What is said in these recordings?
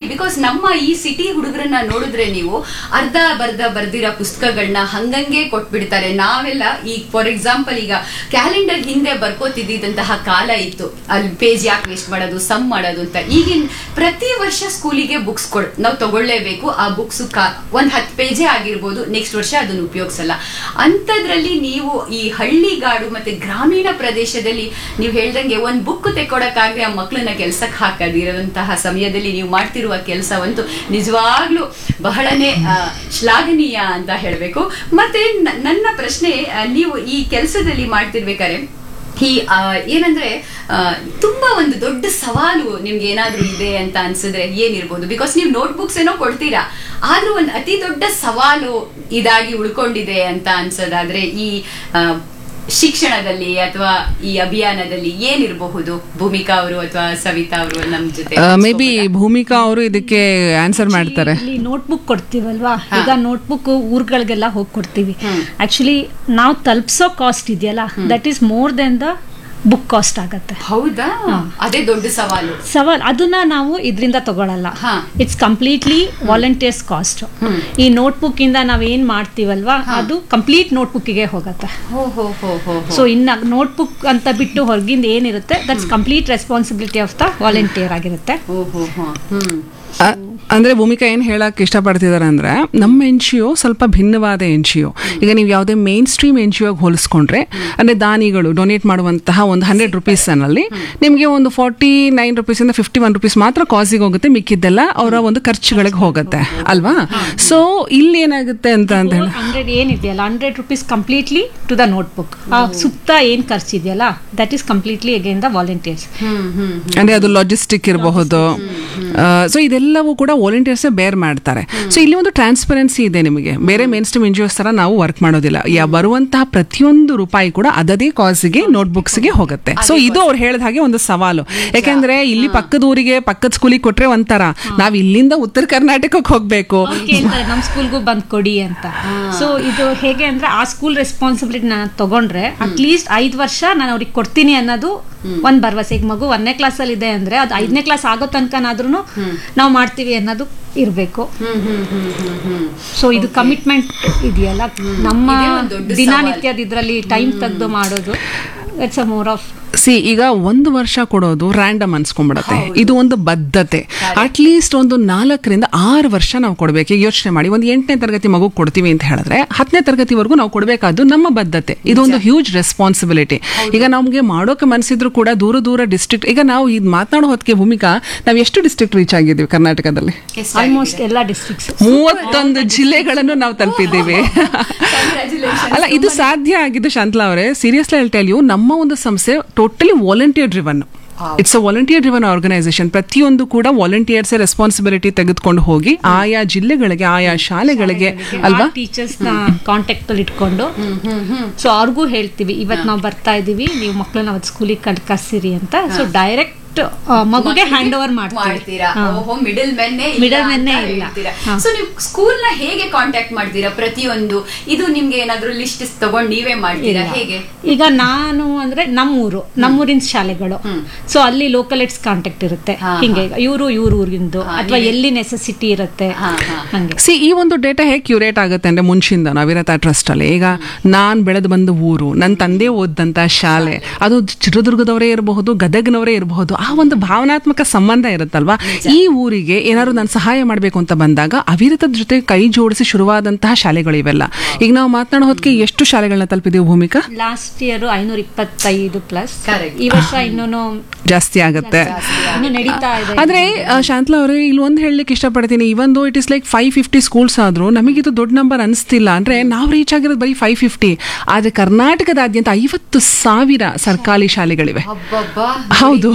Because ನಮ್ಮ ಈ city ಹುಡುಗರನ್ನ ನೋಡಿದ್ರೆ ನೀವು ಅರ್ಧ ಬರ್ಧ ಬರ್ದಿರೋ ಪುಸ್ತಕಗಳನ್ನ ಹಂಗಂಗೆ ಕೊಟ್ಬಿಡ್ತಾರೆ ನಾವೆಲ್ಲ ಈಗ ಫಾರ್ ಎಕ್ಸಾಂಪಲ್ ಈಗ ಕ್ಯಾಲೆಂಡರ್ ಹಿಂದೆ ಬರ್ಕೋತಿದ್ದಂತಹ ಕಾಲ ಇತ್ತು ಅಲ್ಲಿ ಪೇಜ್ ಯಾಕೆ ವೇಸ್ಟ್ ಮಾಡೋದು ಸಮ್ ಮಾಡೋದು ಅಂತ ಈಗಿನ ಪ್ರತಿ ವರ್ಷ ಸ್ಕೂಲಿಗೆ ಬುಕ್ಸ್ ಕೊಡ್ ನಾವು ತಗೊಳ್ಳೇಬೇಕು ಆ ಬುಕ್ಸ್ ಒಂದ್ ಹತ್ತು ಪೇಜೇ ಆಗಿರ್ಬೋದು ನೆಕ್ಸ್ಟ್ ವರ್ಷ ಅದನ್ನು ಉಪಯೋಗಿಸಲ್ಲ ಅಂಥದ್ರಲ್ಲಿ ನೀವು ಈ ಹಳ್ಳಿಗಾಡು ಮತ್ತೆ ಗ್ರಾಮೀಣ ಪ್ರದೇಶದಲ್ಲಿ ನೀವು ಹೇಳ್ದಂಗೆ ಒಂದ್ ಬುಕ್ ತೆಕ್ಕೊಡಕ್ಕಾಗ್ರೆ ಆ ಮಕ್ಕಳನ್ನ ಕೆಲ್ಸಕ್ಕೆ ಹಾಕದಿರುವಂತಹ ಸಮಯದಲ್ಲಿ ನೀವು ಮಾಡ್ತಿರುವ ಕೆಲಸವಂತೂ ನಿಜವಾಗ್ಲೂ ಬಹಳನೇ ಆ, ಶ್ಲಾಘನೀಯ ಅಂತ ಹೇಳ್ಬೇಕು ಮತ್ತೆ ನ- ನನ್ನ ಪ್ರಶ್ನೆ ಆ, ನೀವು ಈ ಕೆಲಸದಲ್ಲಿ ಮಾಡ್ತಿರ್ಬೇಕಾದ್ರೆ ಈ ಆ, ಏನಂದ್ರೆ ಆ, ತುಂಬಾ ಒಂದು ದೊಡ್ಡ ಸವಾಲು ನಿಮ್ಗೆ ಏನಾದ್ರೂ ಇದೆ ಅಂತ ಅನ್ಸಿದ್ರೆ ಏನಿರ್ಬೋದು ಬಿಕಾಸ್ ನೀವು ನೋಟ್ಬುಕ್ಸ್ ಏನೋ ಕೊಡ್ತೀರಾ ಆದ್ರೂ ಒಂದು ಅತಿ ದೊಡ್ಡ ಸವಾಲು ಇದಾಗಿ ಉಳ್ಕೊಂಡಿದೆ ಅಂತ ಅನ್ಸೋದಾದ್ರೆ ಈ ಆ, ಶಿಕ್ಷಣದಲ್ಲಿ ಅಥವಾ ಈ ಅಭಿಯಾನದಲ್ಲಿ ಏನಿರಬಹುದು ಭೂಮಿಕಾ ಅವರು ಅಥವಾ ಸವಿತಾ ಅವರು ನಮ್ ಜೊತೆ ಮೇ ಬಿ ಭೂಮಿಕಾ ಅವರು ಇದಕ್ಕೆ ಆನ್ಸರ್ ಮಾಡ್ತಾರೆ ಇಲ್ಲಿ ನೋಟ್ಬುಕ್ ಕೊಡ್ತೀವಲ್ವಾ ಈಗ ನೋಟ್ಬುಕ್ ಊರ್ಗಳಿಗೆಲ್ಲ ಹೋಗಿ ಕೊಡ್ತೀವಿ ಆಕ್ಚುಲಿ ನಾವು ತಲುಪಿಸೋ ಕಾಸ್ಟ್ ಇದೆಯಲ್ಲ that is more than the book cost ಆಗತ್ತೆ ಹೌದಾ ಅದೇ ದೊಡ್ಡ ಸವಾಲು ಸವಾಲ್ ಅದನ್ನ ನಾವು ಇದರಿಂದ ತಗೊಳಲ್ಲ ಹಾ. ಇಟ್ಸ್ ಕಂಪ್ಲೀಟ್ಲಿ ವಾಲಂಟಿಯರ್ಸ್ ಕಾಸ್ಟ್ ಈ ನೋಟ್ಬುಕ್ ಇಂದ ನಾವ್ ಏನ್ ಮಾಡ್ತೀವಲ್ವಾ ಅದು ಕಂಪ್ಲೀಟ್ ನೋಟ್ಬುಕ್ಕಿಗೆ ಹೋಗತ್ತೆ ಹೋ ಹೋ ಹೋ ಹೋ ಹೋ. ಸೊ ಇನ್ನ ನೋಟ್ಬುಕ್ ಅಂತ ಬಿಟ್ಟು ಹೊರಗಿಂದ ಏನಿರುತ್ತೆ that's complete responsibility of the volunteer ಆಗಿರುತ್ತೆ ಹೋ ಹೋ ಹೋ ಹ್ಮ್ ಅ- ಅಂದ್ರೆ ಭೂಮಿಕಾ ಏನ್ ಹೇಳಕ್ ಇಷ್ಟಪಡ್ತಿದ್ದಾರೆ ಅಂದ್ರೆ ನಮ್ಮ ಎನ್ ಜಿ ಒ ಸ್ವಲ್ಪ ಭಿನ್ನವಾದ ಎನ್ ಜಿ ಒ ಈಗ ನೀವು ಯಾವುದೇ ಮೇನ್ ಸ್ಟ್ರೀಮ್ ಎನ್ ಜಿ ಒಗೆ ಹೋಲಿಸ್ಕೊಂಡ್ರೆ ಅಂದ್ರೆ ದಾನಿಗಳು ಡೊನೇಟ್ ಮಾಡುವಂತಹ ಒಂದು ಹಂಡ್ರೆಡ್ ರುಪೀಸ್ ಅಲ್ಲಿ ನಿಮಗೆ ಒಂದು ಫಾರ್ಟಿ ನೈನ್ ರುಪೀಸ್ ಇಂದ ಫಿಫ್ಟಿ ಒನ್ ರುಪೀಸ್ ಮಾತ್ರ ಕಾಸಿಗೆ ಹೋಗುತ್ತೆ ಮಿಕ್ಕಿದ್ದೆಲ್ಲ ಅವರ ಒಂದು ಖರ್ಚುಗಳಿಗೆ ಹೋಗುತ್ತೆ ಅಲ್ವಾ ಸೊ ಇಲ್ಲಿ ಏನಾಗುತ್ತೆ ಅಂತ ಅಂತ ಹೇಳಿ ಹಂಡ್ರೆಡ್ ಏನಿದೆಯಲ್ಲ hundred rupees completely to the notebook ಆ ಸುತ್ತ ಏನ್ ಖರ್ಚಿದೆಯಲ್ಲ that is completely again the volunteers hmm hmm ಅಂದ್ರೆ ಅದು ಲಾಜಿಸ್ಟಿಕ್ ಇರಬಹುದು ಸೊ ಇದೆಲ್ಲವೂ ಕೂಡ ವಾಲಂಟಿಯರ್ಸ್ ಬೇರ್ ಮಾಡ್ತಾರೆ ಸೊ ಇಲ್ಲಿ ಒಂದು ಟ್ರಾನ್ಸ್ಪರೆನ್ಸಿ ಇದೆ ನಿಮಗೆ ಬೇರೆ ಮೇನ್ ಸ್ಟ್ರೀಮ್ ಎನ್ಜಿಒಸ್ ತರ ನಾವು ವರ್ಕ್ ಮಾಡೋದಿಲ್ಲ ಯಾ ಬರುವಂತಹ ಪ್ರತಿಯೊಂದು ರೂಪಾಯಿ ಕೂಡ ಅದದೇ ಕಾಸಿಗೆ ನೋಟ್ಬುಕ್ಸ್ಗೆ ಹೋಗುತ್ತೆ ಸೊ ಇದು ಅವ್ರು ಹೇಳಿದ ಹಾಗೆ ಒಂದು ಸವಾಲು ಯಾಕೆಂದ್ರೆ ಇಲ್ಲಿ ಪಕ್ಕದ ಊರಿಗೆ ಪಕ್ಕದ ಸ್ಕೂಲಿಗೆ ಕೊಟ್ರೆ ಒಂಥರ ನಾವ್ ಇಲ್ಲಿಂದ ಉತ್ತರ ಕರ್ನಾಟಕಕ್ಕೆ ಹೋಗ್ಬೇಕು ಅವ್ರು ಕೇಳ್ತಾರೆ ನಮ್ಮ ಸ್ಕೂಲ್ಗೂ ಬಂದ್ ಕೊಡಿ ಅಂತ ಸೊ ಇದು ಹೇಗೆ ಅಂದ್ರೆ ಆ ಸ್ಕೂಲ್ ರೆಸ್ಪಾನ್ಸಿಬಿಲಿಟಿ ನಾನು ತಗೊಂಡ್ರೆ ಅಟ್ಲೀಸ್ಟ್ ಐದ್ ವರ್ಷ ನಾನು ಅವ್ರಿಗೆ ಕೊಡ್ತೀನಿ ಅನ್ನೋದು ಒಂದ್ ಭರವಸೆ ಈಗ ಮಗು ಒಂದನೇ ಕ್ಲಾಸ್ ಅಲ್ಲಿ ಇದೆ ಅಂದ್ರೆ ಅದು ಐದನೇ ಕ್ಲಾಸ್ ಆಗೋ ತನಕನಾದ್ರೂ ನಾವು ಮಾಡ್ತೀವಿ ಅನ್ನೋದು ಇರ್ಬೇಕು ಹ್ಮ್ ಹ್ಮ್ ಹ್ಮ್ ಹ್ಮ್ ಹ್ಮ್ ಸೊ ಇದು ಕಮಿಟ್ಮೆಂಟ್ ಇದೆಯಲ್ಲ ನಮ್ಮ ಇದೇ ಒಂದ್ ದೊಡ್ಡ ದಿನನಿತ್ಯದ ಇದ್ರಲ್ಲಿ ಟೈಮ್ ತೆಗೆದು ಮಾಡೋದು it's a more of see ಈಗ ಒಂದು ವರ್ಷ ಕೊಡೋದು ರ್ಯಾಂಡಮ್ ಅನ್ಸ್ಕೊಂಡ್ಬಿಡತ್ತೆ ಇದು ಒಂದು ಬದ್ಧತೆ ಅಟ್ಲೀಸ್ಟ್ ಒಂದು ನಾಲ್ಕರಿಂದ ಆರು ವರ್ಷ ನಾವು ಕೊಡ್ಬೇಕು ಈಗ ಯೋಚನೆ ಮಾಡಿ ಒಂದು ಎಂಟನೇ ತರಗತಿ ಮಗು ಕೊಡ್ತೀವಿ ಅಂತ ಹೇಳಿದ್ರೆ ಹತ್ತನೇ ತರಗತಿವರೆಗೂ ನಾವು ಕೊಡಬೇಕಾದ್ದು ನಮ್ಮ ಬದ್ಧತೆ ಇದೊಂದು ಹ್ಯೂಜ್ ರೆಸ್ಪಾನ್ಸಿಬಿಲಿಟಿ ಈಗ ನಮಗೆ ಮಾಡೋಕೆ ಮನಸ್ಸಿದ್ರು ಕೂಡ ದೂರ ದೂರ ಡಿಸ್ಟ್ರಿಕ್ಟ್ ಈಗ ನಾವು ಇದು ಮಾತನಾಡೋ ಹೊತ್ತಿಗೆ ಭೂಮಿಕಾ ನಾವು ಎಷ್ಟು ಡಿಸ್ಟ್ರಿಕ್ಟ್ ರೀಚ್ ಆಗಿದ್ದೀವಿ ಕರ್ನಾಟಕದಲ್ಲಿ ಎಷ್ಟಾಗಿದೆ? ಆಲ್ಮೋಸ್ಟ್ ಎಲ್ಲ ಡಿಸ್ಟ್ರಿಕ್ಟ್ಸ್ ಮೂವತ್ತೊಂದು ಜಿಲ್ಲೆಗಳನ್ನು ನಾವು ತಲುಪಿದ್ದೀವಿ Congratulations. ಅಲ್ಲ ಇದು ಸಾಧ್ಯ ಆಗಿದ್ದು ಶಾಂತಲಾ ಅವರೇ ಸೀರಿಯಸ್ಲಿ ಐ ಟೆಲ್ ಯು ನಮ್ಮ ಒಂದು ಸಂಸ್ಥೆ totally volunteer driven it's a volunteer driven organisation ಪ್ರತಿಯೊಂದು ಕೂಡ ವಾಲಂಟಿಯರ್ಸ್ ರೆಸ್ಪಾನ್ಸಿಬಿಲಿಟಿ ತೆಗೆದುಕೊಂಡು ಹೋಗಿ ಆಯಾ ಜಿಲ್ಲೆಗಳಿಗೆ ಆಯಾ ಶಾಲೆಗಳಿಗೆ ಅಲ್ವಾ ಟೀಚರ್ಸ್ ನ ಕಾಂಟ್ಯಾಕ್ಟ್ ಅಲ್ಲಿ ಇಟ್ಕೊಂಡು ಸೊ ಅವ್ರಿಗೂ ಹೇಳ್ತೀವಿ ಇವತ್ ನಾವು ಬರ್ತಾ ಇದೀವಿ ನೀವು ಮಕ್ಕಳನ್ನ ಅವತ್ತು ಸ್ಕೂಲಿಗೆ ಕಳ್ ಕಳ್ಸಿರಿ ಅಂತ ಸೊ ಡೈರೆಕ್ಟ್ ಮಗುಗೆ ಹ್ಯಾಂಡ್ ಓವರ್ ಮಾಡ್ತೀವಿ ಮಾಡ್ತೀರಾ ಹಾ. ಓಹೋ ಮಿಡಲ್ ಮೆನ್ನೇ Middle man ಏ ಇಲ್ಲ. ಹಾ. ಸೊ ನೀವು ಸ್ಕೂಲ್ ನ ಹೇಗೆ ಕಾಂಟ್ಯಾಕ್ಟ್ ಮಾಡ್ತೀರಾ ಪ್ರತಿಯೊಂದು ಇದು ನಿಮ್ಗೆ ಏನಾದ್ರೂ ಲಿಸ್ಟ್ ತಗೊಂಡ್ ನೀವೇ ಮಾಡ್ತೀರಾ ಇಲ್ಲ. ಹೇಗೆ ಈಗ ನಾನು ಅಂದ್ರೆ ನಮ್ಮೂರು ನಮ್ಮೂರಿನ ಶಾಲೆಗಳು ಸೊ ಅಲ್ಲಿ ಲೋಕಲ್ ಎಡ್ಸ್ ಕಾಂಟ್ಯಾಕ್ಟ್ ಇರುತ್ತೆ ಹಾ, ಹಿಂಗೆ ಇವರು ಇವ್ರ ಊರಿಂದು ಹಾ, ಅಥವಾ ನೀವೇ- ಎಲ್ಲಿ ನೆಸೆಸಿಟಿ ಇರುತ್ತೆ ಹಾ, ಹಾ. ಹಂಗೆ ಸಿ ಈ ಒಂದು ಡೇಟಾ ಹೇಗೆ ಕ್ಯೂರೇಟ್ ಆಗುತ್ತೆ ಅಂದ್ರೆ ಮುಂಚಿಂದ ಅವಿರತ ಟ್ರಸ್ಟ್ ಅಲ್ಲಿ ಈಗ ನಾನ್ ಬೆಳೆದು ಬಂದ ಊರು ನನ್ನ ತಂದೆ ಓದಂತ ಶಾಲೆ ಅದು ಚಿತ್ರದುರ್ಗದವರೇ ಇರಬಹುದು ಗದಗ್ನವರೇ ಇರಬಹುದು ಆ ಒಂದು ಭಾವನಾತ್ಮಕ ಸಂಬಂಧ ಇರುತ್ತಲ್ವಾ ಈ ಊರಿಗೆ ಏನಾದ್ರು ನಾನು ಸಹಾಯ ಮಾಡಬೇಕು ಅಂತ ಬಂದಾಗ ಅವಿರತದ ಜೊತೆ ಕೈ ಜೋಡಿಸಿ ಶುರುವಾದಂತಹ ಶಾಲೆಗಳು ಇವೆಲ್ಲ ಈಗ ನಾವು ಮಾತನಾಡೋ ಹೊತ್ತಿಗೆ ಎಷ್ಟು ಶಾಲೆಗಳನ್ನ ತಲುಪಿದೀವಿ ಭೂಮಿಕಾ ಲಾಸ್ಟ್ ಇಯರ್ ಐನೂರ ಇಪ್ಪತ್ತೈದು ಪ್ಲಸ್ Correct. ಈ ವರ್ಷ ಇನ್ನೂ ಜಾಸ್ತಿ ಆಗುತ್ತೆ ಇನ್ನು ನಡೀತಾ ಇದೆ ಆದ್ರೆ ಆ, ಶಾಂತಲಾ ಅವರೇ ಇಲ್ಲಿ ಒಂದು ಹೇಳಲಿಕ್ಕೆ ಇಷ್ಟಪಡ್ತೀನಿ even though it is like five fifty schools ಆದ್ರೂ ನಮಗಿದು ದೊಡ್ಡ ನಂಬರ್ ಅನಿಸ್ತಿಲ್ಲ ಅಂದ್ರೆ ನಾವು ರೀಚ್ ಆಗಿರೋದು ಬರೀ ಫೈವ್ ಫಿಫ್ಟಿ ಆದ್ರೆ ಕರ್ನಾಟಕದಾದ್ಯಂತ ಐವತ್ತು ಸಾವಿರ ಸರ್ಕಾರಿ ಶಾಲೆಗಳಿವೆ ಅಬ್ಬಬ್ಬಾ ಹೌದು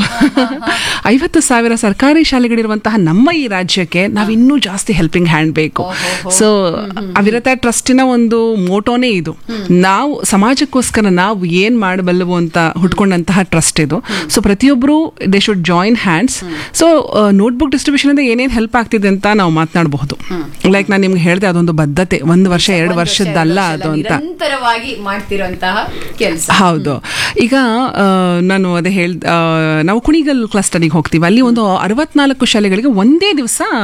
ಐವತ್ತು ಸಾವಿರ ಸರ್ಕಾರಿ ಶಾಲೆಗಳಿರುವಂತಹ ನಮ್ಮ ಈ ರಾಜ್ಯಕ್ಕೆ ನಾವು ಇನ್ನೂ ಜಾಸ್ತಿ ಹೆಲ್ಪಿಂಗ್ ಹ್ಯಾಂಡ್ ಬೇಕು ಸೊ ಅವಿರತ ಟ್ರಸ್ಟಿನ ಒಂದು ಮೋಟೋನೇ ಇದು ನಾವು ಸಮಾಜಕ್ಕೋಸ್ಕರ ನಾವು ಏನ್ ಮಾಡಬಲ್ಲವು ಅಂತ ಹುಟ್ಕೊಂಡಂತಹ ಟ್ರಸ್ಟ್ ಇದು ಸೊ ಪ್ರತಿಯೊಬ್ಬರು they should join hands so notebook distribution ಇಂದ ಏನೇನ್ ಹೆಲ್ಪ್ ಆಗ್ತಿದೆ ಅಂತ ನಾವು ಮಾತನಾಡಬಹುದು ಲೈಕ್ ನಾನು ನಿಮ್ಗೆ ಹೇಳಿದೆ ಅದೊಂದು ಬದ್ಧತೆ ಒಂದು ವರ್ಷ ಎರಡು ಒಂದ್ ವರ್ಷ, ವರ್ಷದ್ದಲ್ಲ ಎರಡು ಅದು ವರ್ಷ ಅಂತ ನಿರಂತರವಾಗಿ ಮಾಡ್ತಿರುವಂತಹ ಕೆಲಸ ಹೌದು ಈಗ ಆ, ನಾನು ಅದೇ ಹೇಳ್ ಆ, ನಾವು ಕುಣಿಗಲ್ ಕ್ಲಸ್ಟರಿಗೆ ಹೋಗ್ತೀವಿ ಅಲ್ಲಿ ಒಂದು ಅರವತ್ನಾಲ್ಕು ಶಾಲೆಗಳಿಗೆ ಒಂದೇ ದಿವಸ